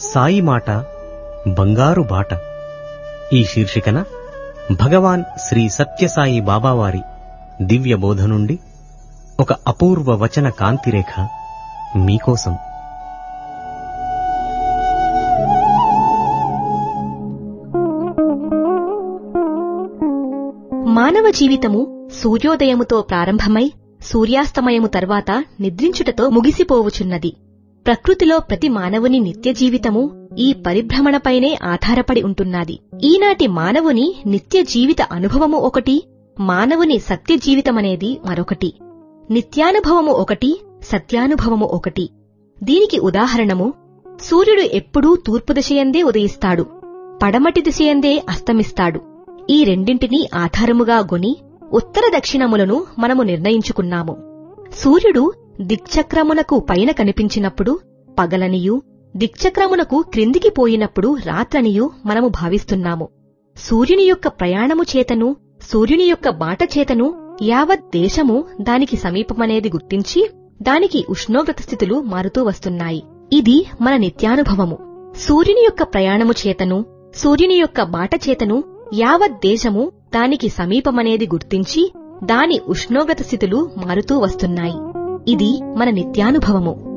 సాయి మాట బంగారు బాట ఈ శీర్షికన భగవాన్ శ్రీ సత్యసాయి బాబావారి దివ్య బోధ నుండి ఒక అపూర్వ వచన కాంతిరేఖ మీకోసం మానవ జీవితము సూర్యోదయముతో ప్రారంభమై సూర్యాస్తమయము తర్వాత నిద్రించుటతో ముగిసిపోవుచున్నది ప్రకృతిలో ప్రతి మానవుని నిత్య జీవితము ఈ పరిభ్రమణపైనే ఆధారపడి ఉంటున్నది ఈనాటి మానవుని నిత్య జీవిత అనుభవము ఒకటి మానవుని సత్య జీవితమనేది మరొకటి నిత్యానుభవము ఒకటి సత్యానుభవము ఒకటి దీనికి ఉదాహరణము సూర్యుడు ఎప్పుడూ తూర్పు దిశయందే ఉదయిస్తాడు పడమటి దిశయందే అస్తమిస్తాడు ఈ రెండింటినీ ఆధారముగా గొని ఉత్తర దక్షిణములను మనము నిర్ణయించుకున్నాము సూర్యుడు దిక్చక్రమునకు పైన కనిపించినప్పుడు పగలనియు దిక్చక్రమునకు క్రిందికి పోయినప్పుడు రాత్రనియు మనము భావిస్తున్నాము సూర్యుని యొక్క ప్రయాణము చేతను సూర్యుని యొక్క బాట చేతను యావత్ దేశము దానికి సమీపమనేది గుర్తించి దానికి ఉష్ణోగ్రత స్థితులు మారుతూ వస్తున్నాయి ఇది మన నిత్యానుభవము సూర్యుని యొక్క ప్రయాణము చేతను సూర్యుని యొక్క బాట చేతను యావత్ దేశము దానికి సమీపమనేది గుర్తించి దాని ఉష్ణోగ్రత స్థితులు మారుతూ వస్తున్నాయి ఇది మన నిత్యానుభవము